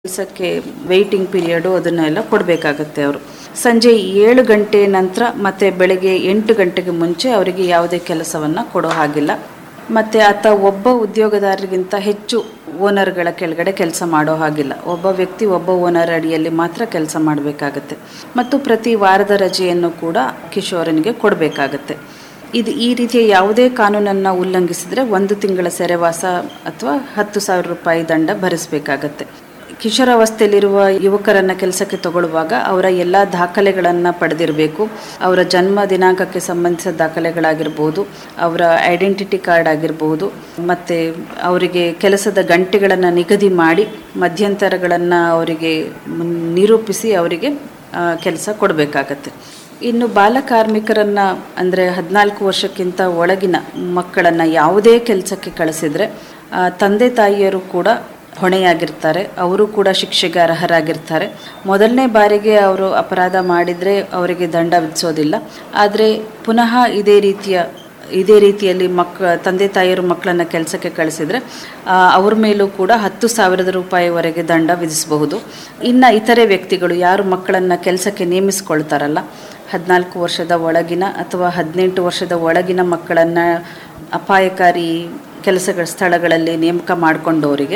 ಕೆಲಸಕ್ಕೆ waiting period ಅದನ್ನೆಲ್ಲ ಕೊಡಬೇಕಾಗತ್ತೆ ಅವರು ಸಂಜೆ ಏಳು ಗಂಟೆ ನಂತರ ಮತ್ತು ಬೆಳಗ್ಗೆ ಎಂಟು ಗಂಟೆಗೆ ಮುಂಚೆ ಅವರಿಗೆ ಯಾವುದೇ ಕೆಲಸವನ್ನು ಕೊಡೋ ಹಾಗಿಲ್ಲ ಮತ್ತು ಆತ ಒಬ್ಬ ಉದ್ಯೋಗದಾರರಿಗಿಂತ ಹೆಚ್ಚು ಓನರ್ಗಳ ಕೆಳಗಡೆ ಕೆಲಸ ಮಾಡೋ ಹಾಗಿಲ್ಲ ಒಬ್ಬ ವ್ಯಕ್ತಿ ಒಬ್ಬ ಓನರ್ ಅಡಿಯಲ್ಲಿ ಮಾತ್ರ ಕೆಲಸ ಮಾಡಬೇಕಾಗತ್ತೆ ಮತ್ತು ಪ್ರತಿ ವಾರದ ರಜೆಯನ್ನು ಕೂಡ ಕಿಶೋರನಿಗೆ ಕೊಡಬೇಕಾಗತ್ತೆ ಇದು ಈ ರೀತಿಯ ಯಾವುದೇ ಕಾನೂನನ್ನು ಉಲ್ಲಂಘಿಸಿದರೆ ಒಂದು ತಿಂಗಳ ಸೆರೆವಾಸ ಅಥವಾ ಹತ್ತು ಸಾವಿರ ರೂಪಾಯಿ ದಂಡ ಭರಿಸಬೇಕಾಗತ್ತೆ ಕಿಶೋರಾವಸ್ಥೆಯಲ್ಲಿರುವ ಯುವಕರನ್ನು ಕೆಲಸಕ್ಕೆ ತಗೊಳ್ಳುವಾಗ ಅವರ ಎಲ್ಲ ದಾಖಲೆಗಳನ್ನು ಪಡೆದಿರಬೇಕು ಅವರ ಜನ್ಮ ದಿನಾಂಕಕ್ಕೆ ಸಂಬಂಧಿಸಿದ ದಾಖಲೆಗಳಾಗಿರ್ಬೋದು ಅವರ ಐಡೆಂಟಿಟಿ ಕಾರ್ಡ್ ಆಗಿರ್ಬೋದು ಮತ್ತು ಅವರಿಗೆ ಕೆಲಸದ ಗಂಟೆಗಳನ್ನು ನಿಗದಿ ಮಾಡಿ ಮಧ್ಯಂತರಗಳನ್ನು ಅವರಿಗೆ ನಿರೂಪಿಸಿ ಅವರಿಗೆ ಕೆಲಸ ಕೊಡಬೇಕಾಗತ್ತೆ ಇನ್ನು ಬಾಲಕಾರ್ಮಿಕರನ್ನು ಅಂದರೆ ಹದಿನಾಲ್ಕು ವರ್ಷಕ್ಕಿಂತ ಒಳಗಿನ ಮಕ್ಕಳನ್ನು ಯಾವುದೇ ಕೆಲಸಕ್ಕೆ ಕಳಿಸಿದರೆ ತಂದೆ ತಾಯಿಯರು ಕೂಡ ಹೊಣೆಯಾಗಿರ್ತಾರೆ ಅವರು ಕೂಡ ಶಿಕ್ಷೆಗೆ ಅರ್ಹರಾಗಿರ್ತಾರೆ ಮೊದಲನೇ ಬಾರಿಗೆ ಅವರು ಅಪರಾಧ ಮಾಡಿದರೆ ಅವರಿಗೆ ದಂಡ ವಿಧಿಸೋದಿಲ್ಲ ಆದರೆ ಪುನಃ ಇದೇ ರೀತಿಯ ಇದೇ ರೀತಿಯಲ್ಲಿ ಮಕ್ಕ ತಂದೆ ತಾಯಿಯರು ಮಕ್ಕಳನ್ನು ಕೆಲಸಕ್ಕೆ ಕಳಿಸಿದರೆ ಅವ್ರ ಮೇಲೂ ಕೂಡ ಹತ್ತು ಸಾವಿರದ ರೂಪಾಯಿವರೆಗೆ ದಂಡ ವಿಧಿಸಬಹುದು ಇನ್ನು ಇತರೆ ವ್ಯಕ್ತಿಗಳು ಯಾರು ಮಕ್ಕಳನ್ನು ಕೆಲಸಕ್ಕೆ ನೇಮಿಸ್ಕೊಳ್ತಾರಲ್ಲ ಹದಿನಾಲ್ಕು ವರ್ಷದ ಒಳಗಿನ ಅಥವಾ ಹದಿನೆಂಟು ವರ್ಷದ ಒಳಗಿನ ಮಕ್ಕಳನ್ನು ಅಪಾಯಕಾರಿ ಕೆಲಸಗಳ ಸ್ಥಳಗಳಲ್ಲಿ ನೇಮಕ ಮಾಡಿಕೊಂಡವರಿಗೆ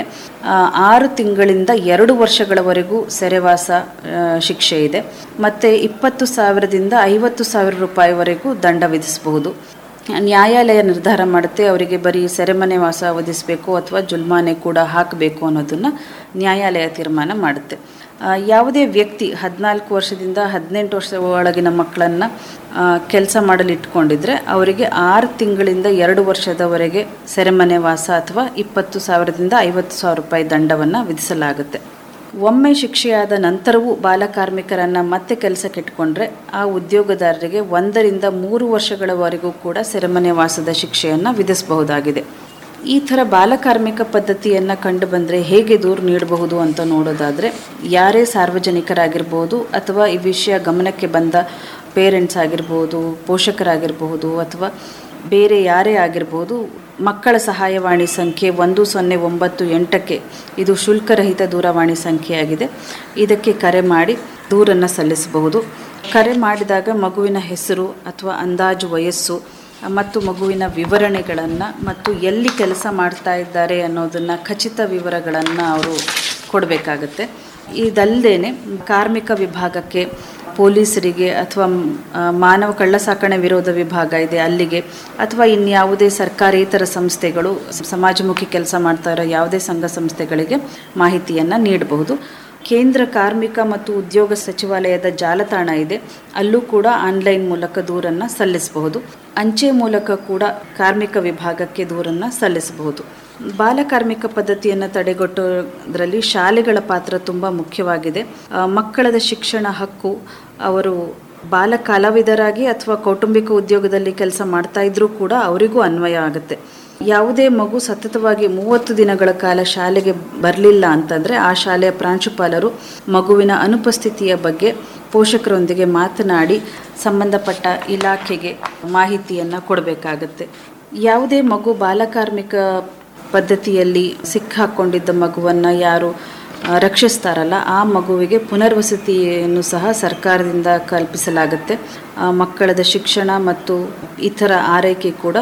ಆರು ತಿಂಗಳಿಂದ ಎರಡು ವರ್ಷಗಳವರೆಗೂ ಸೆರೆವಾಸ ಶಿಕ್ಷೆ ಇದೆ ಮತ್ತು ಇಪ್ಪತ್ತು ಸಾವಿರದಿಂದ ಐವತ್ತು ಸಾವಿರ ರೂಪಾಯಿವರೆಗೂ ದಂಡ ವಿಧಿಸಬಹುದು ನ್ಯಾಯಾಲಯ ನಿರ್ಧಾರ ಮಾಡುತ್ತೆ ಅವರಿಗೆ ಬರೀ ಸೆರೆಮನೆ ವಾಸ ವಿಧಿಸಬೇಕು ಅಥವಾ ಜುಲ್ಮಾನೆ ಕೂಡ ಹಾಕಬೇಕು ಅನ್ನೋದನ್ನು ನ್ಯಾಯಾಲಯ ತೀರ್ಮಾನ ಮಾಡುತ್ತೆ ಯಾವುದೇ ವ್ಯಕ್ತಿ ಹದಿನಾಲ್ಕು ವರ್ಷದಿಂದ ಹದಿನೆಂಟು ವರ್ಷ ಒಳಗಿನ ಮಕ್ಕಳನ್ನು ಕೆಲಸ ಮಾಡಲು ಇಟ್ಕೊಂಡಿದ್ರೆ ಅವರಿಗೆ ಆರು ತಿಂಗಳಿಂದ ಎರಡು ವರ್ಷದವರೆಗೆ ಸೆರೆಮನೆ ವಾಸ ಅಥವಾ ಇಪ್ಪತ್ತು ಸಾವಿರದಿಂದ ಐವತ್ತು ಸಾವಿರ ರೂಪಾಯಿ ದಂಡವನ್ನು ವಿಧಿಸಲಾಗುತ್ತೆ ಒಮ್ಮೆ ಶಿಕ್ಷೆಯಾದ ನಂತರವೂ ಬಾಲಕಾರ್ಮಿಕರನ್ನು ಮತ್ತೆ ಕೆಲಸಕ್ಕೆ ಇಟ್ಕೊಂಡ್ರೆ ಆ ಉದ್ಯೋಗದಾರರಿಗೆ ಒಂದರಿಂದ ಮೂರು ವರ್ಷಗಳವರೆಗೂ ಕೂಡ ಸೆರೆಮನೆ ವಾಸದ ಶಿಕ್ಷೆಯನ್ನು ವಿಧಿಸಬಹುದಾಗಿದೆ ಈ ಥರ ಬಾಲಕಾರ್ಮಿಕ ಪದ್ಧತಿಯನ್ನು ಕಂಡು ಬಂದರೆ ಹೇಗೆ ದೂರು ನೀಡಬಹುದು ಅಂತ ನೋಡೋದಾದರೆ ಯಾರೇ ಸಾರ್ವಜನಿಕರಾಗಿರ್ಬೋದು ಅಥವಾ ಈ ವಿಷಯ ಗಮನಕ್ಕೆ ಬಂದ ಪೇರೆಂಟ್ಸ್ ಆಗಿರ್ಬೋದು ಪೋಷಕರಾಗಿರ್ಬೋದು ಅಥವಾ ಬೇರೆ ಯಾರೇ ಆಗಿರ್ಬೋದು ಮಕ್ಕಳ ಸಹಾಯವಾಣಿ ಸಂಖ್ಯೆ ಒಂದು ಸೊನ್ನೆ ಒಂಬತ್ತು ಎಂಟಕ್ಕೆ ಇದು ಶುಲ್ಕರಹಿತ ದೂರವಾಣಿ ಸಂಖ್ಯೆಯಾಗಿದೆ ಇದಕ್ಕೆ ಕರೆ ಮಾಡಿ ದೂರನ್ನು ಸಲ್ಲಿಸಬಹುದು ಕರೆ ಮಾಡಿದಾಗ ಮಗುವಿನ ಹೆಸರು ಅಥವಾ ಅಂದಾಜು ವಯಸ್ಸು ಮತ್ತು ಮಗುವಿನ ವಿವರಣೆಗಳನ್ನು ಮತ್ತು ಎಲ್ಲಿ ಕೆಲಸ ಮಾಡ್ತಾ ಇದ್ದಾರೆ ಅನ್ನೋದನ್ನು ಖಚಿತ ವಿವರಗಳನ್ನು ಅವರು ಕೊಡಬೇಕಾಗತ್ತೆ ಇದಲ್ಲದೆ ಕಾರ್ಮಿಕ ವಿಭಾಗಕ್ಕೆ ಪೊಲೀಸರಿಗೆ ಅಥವಾ ಮಾನವ ಕಳ್ಳಸಾಕಣೆ ವಿರೋಧ ವಿಭಾಗ ಇದೆ ಅಲ್ಲಿಗೆ ಅಥವಾ ಇನ್ಯಾವುದೇ ಸರ್ಕಾರೇತರ ಸಂಸ್ಥೆಗಳು ಸಮಾಜಮುಖಿ ಕೆಲಸ ಮಾಡ್ತಾ ಇರೋ ಯಾವುದೇ ಸಂಘ ಸಂಸ್ಥೆಗಳಿಗೆ ಮಾಹಿತಿಯನ್ನು ನೀಡಬಹುದು ಕೇಂದ್ರ ಕಾರ್ಮಿಕ ಮತ್ತು ಉದ್ಯೋಗ ಸಚಿವಾಲಯದ ಜಾಲತಾಣ ಇದೆ ಅಲ್ಲೂ ಕೂಡ ಆನ್ಲೈನ್ ಮೂಲಕ ದೂರನ್ನು ಸಲ್ಲಿಸಬಹುದು ಅಂಚೆ ಮೂಲಕ ಕೂಡ ಕಾರ್ಮಿಕ ವಿಭಾಗಕ್ಕೆ ದೂರನ್ನು ಸಲ್ಲಿಸಬಹುದು ಬಾಲಕಾರ್ಮಿಕ ಪದ್ಧತಿಯನ್ನು ತಡೆಗಟ್ಟೋದ್ರಲ್ಲಿ ಶಾಲೆಗಳ ಪಾತ್ರ ತುಂಬ ಮುಖ್ಯವಾಗಿದೆ ಮಕ್ಕಳದ ಶಿಕ್ಷಣ ಹಕ್ಕು ಅವರು ಬಾಲ ಕಲಾವಿದರಾಗಿ ಅಥವಾ ಕೌಟುಂಬಿಕ ಉದ್ಯೋಗದಲ್ಲಿ ಕೆಲಸ ಮಾಡ್ತಾ ಇದ್ರೂ ಕೂಡ ಅವರಿಗೂ ಅನ್ವಯ ಆಗುತ್ತೆ ಯಾವುದೇ ಮಗು ಸತತವಾಗಿ ಮೂವತ್ತು ದಿನಗಳ ಕಾಲ ಶಾಲೆಗೆ ಬರಲಿಲ್ಲ ಅಂತಂದರೆ ಆ ಶಾಲೆಯ ಪ್ರಾಂಶುಪಾಲರು ಮಗುವಿನ ಅನುಪಸ್ಥಿತಿಯ ಬಗ್ಗೆ ಪೋಷಕರೊಂದಿಗೆ ಮಾತನಾಡಿ ಸಂಬಂಧಪಟ್ಟ ಇಲಾಖೆಗೆ ಮಾಹಿತಿಯನ್ನು ಕೊಡಬೇಕಾಗತ್ತೆ ಯಾವುದೇ ಮಗು ಬಾಲಕಾರ್ಮಿಕ ಪದ್ಧತಿಯಲ್ಲಿ ಸಿಕ್ಕಾಕೊಂಡಿದ್ದ ಮಗುವನ್ನು ಯಾರು ರಕ್ಷಿಸ್ತಾರಲ್ಲ ಆ ಮಗುವಿಗೆ ಪುನರ್ವಸತಿಯನ್ನು ಸಹ ಸರ್ಕಾರದಿಂದ ಕಲ್ಪಿಸಲಾಗುತ್ತೆ ಮಕ್ಕಳದ ಶಿಕ್ಷಣ ಮತ್ತು ಇತರ ಆರೈಕೆ ಕೂಡ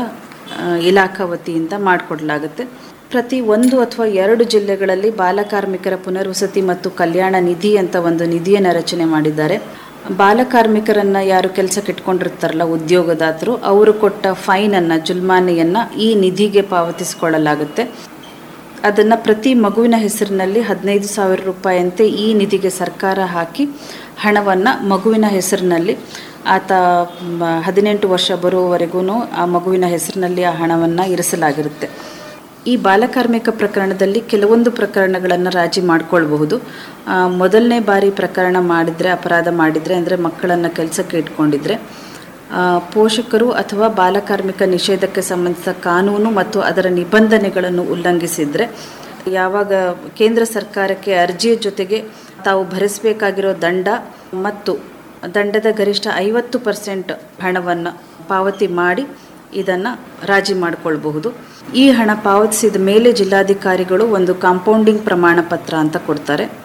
ಇಲಾಖಾ ವತಿಯಿಂದ ಮಾಡಿಕೊಡ್ಲಾಗುತ್ತೆ ಪ್ರತಿ ಒಂದು ಅಥವಾ ಎರಡು ಜಿಲ್ಲೆಗಳಲ್ಲಿ ಬಾಲಕಾರ್ಮಿಕರ ಪುನರ್ವಸತಿ ಮತ್ತು ಕಲ್ಯಾಣ ನಿಧಿ ಅಂತ ಒಂದು ನಿಧಿಯನ್ನು ರಚನೆ ಮಾಡಿದ್ದಾರೆ ಬಾಲಕಾರ್ಮಿಕರನ್ನು ಯಾರು ಕೆಲಸಕ್ಕೆ ಇಟ್ಕೊಂಡಿರ್ತಾರಲ್ಲ ಉದ್ಯೋಗದಾತರು ಅವರು ಕೊಟ್ಟ ಫೈನನ್ನು ಜುಲ್ಮಾನೆಯನ್ನು ಈ ನಿಧಿಗೆ ಪಾವತಿಸಿಕೊಳ್ಳಲಾಗುತ್ತೆ ಅದನ್ನು ಪ್ರತಿ ಮಗುವಿನ ಹೆಸರಿನಲ್ಲಿ ಹದಿನೈದು ಸಾವಿರ ರೂಪಾಯಿಯಂತೆ ಈ ನಿಧಿಗೆ ಸರ್ಕಾರ ಹಾಕಿ ಹಣವನ್ನು ಮಗುವಿನ ಹೆಸರಿನಲ್ಲಿ ಆತ ಹದಿನೆಂಟು ವರ್ಷ ಬರುವವರೆಗೂ ಆ ಮಗುವಿನ ಹೆಸರಿನಲ್ಲಿ ಆ ಹಣವನ್ನು ಇರಿಸಲಾಗಿರುತ್ತೆ ಈ ಬಾಲಕಾರ್ಮಿಕ ಪ್ರಕರಣದಲ್ಲಿ ಕೆಲವೊಂದು ಪ್ರಕರಣಗಳನ್ನು ರಾಜಿ ಮಾಡಿಕೊಳ್ಬಹುದು ಮೊದಲನೇ ಬಾರಿ ಪ್ರಕರಣ ಮಾಡಿದರೆ ಅಪರಾಧ ಮಾಡಿದರೆ ಅಂದರೆ ಮಕ್ಕಳನ್ನು ಕೆಲಸಕ್ಕೆ ಇಟ್ಕೊಂಡಿದ್ರೆ ಪೋಷಕರು ಅಥವಾ ಬಾಲಕಾರ್ಮಿಕ ನಿಷೇಧಕ್ಕೆ ಸಂಬಂಧಿಸಿದ ಕಾನೂನು ಮತ್ತು ಅದರ ನಿಬಂಧನೆಗಳನ್ನು ಉಲ್ಲಂಘಿಸಿದರೆ ಯಾವಾಗ ಕೇಂದ್ರ ಸರ್ಕಾರಕ್ಕೆ ಅರ್ಜಿಯ ಜೊತೆಗೆ ತಾವು ಭರಿಸಬೇಕಾಗಿರೋ ದಂಡ ಮತ್ತು ದಂಡದ ಗರಿಷ್ಠ ಐವತ್ತು ಪರ್ಸೆಂಟ್ ಹಣವನ್ನು ಪಾವತಿ ಮಾಡಿ ಇದನ್ನು ರಾಜಿ ಮಾಡಿಕೊಳ್ಬಹುದು ಈ ಹಣ ಪಾವತಿಸಿದ ಮೇಲೆ ಜಿಲ್ಲಾಧಿಕಾರಿಗಳು ಒಂದು ಕಾಂಪೌಂಡಿಂಗ್ ಪ್ರಮಾಣ ಪತ್ರ ಅಂತ ಕೊಡ್ತಾರೆ